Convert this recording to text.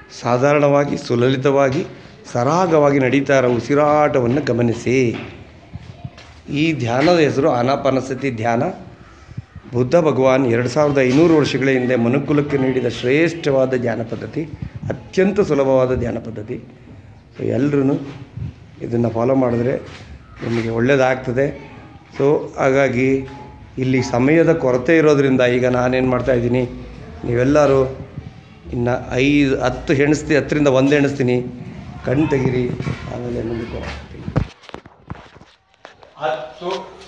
ಸಾಧಾರಣವಾಗಿ ಸುಲಲಿತವಾಗಿ ಸರಾಗವಾಗಿ ನಡೀತಾ ಇರೋ ಉಸಿರಾಟವನ್ನು ಗಮನಿಸಿ ಈ ಧ್ಯಾನದ ಹೆಸರು ಆನಾಪಾನಸತಿ ಧ್ಯಾನ ಬುದ್ಧ ಭಗವಾನ್ ಎರಡು ಸಾವಿರದ ಐನೂರು ವರ್ಷಗಳ ಹಿಂದೆ ಮನುಕುಲಕ್ಕೆ ನೀಡಿದ ಶ್ರೇಷ್ಠವಾದ ಧ್ಯಾನ ಪದ್ಧತಿ ಅತ್ಯಂತ ಸುಲಭವಾದ ಧ್ಯಾನ ಪದ್ಧತಿ ಸೊ ಎಲ್ಲರೂ ಇದನ್ನು ಫಾಲೋ ಮಾಡಿದ್ರೆ ನಿಮಗೆ ಒಳ್ಳೆಯದಾಗ್ತದೆ ಸೊ ಹಾಗಾಗಿ ಇಲ್ಲಿ ಸಮಯದ ಕೊರತೆ ಇರೋದರಿಂದ ಈಗ ನಾನೇನು ಮಾಡ್ತಾಯಿದ್ದೀನಿ ನೀವೆಲ್ಲರೂ ಇನ್ನು ಐದು ಹತ್ತು ಎಣಿಸ್ತಿ ಹತ್ತರಿಂದ ಒಂದು ಎಣಿಸ್ತೀನಿ ಕಣ್ಣು ತೆಗೀರಿ ಆಮೇಲೆ ಮುಂದಕ್ಕೆ ಹೋಗ್ತೀನಿ ಹತ್ತು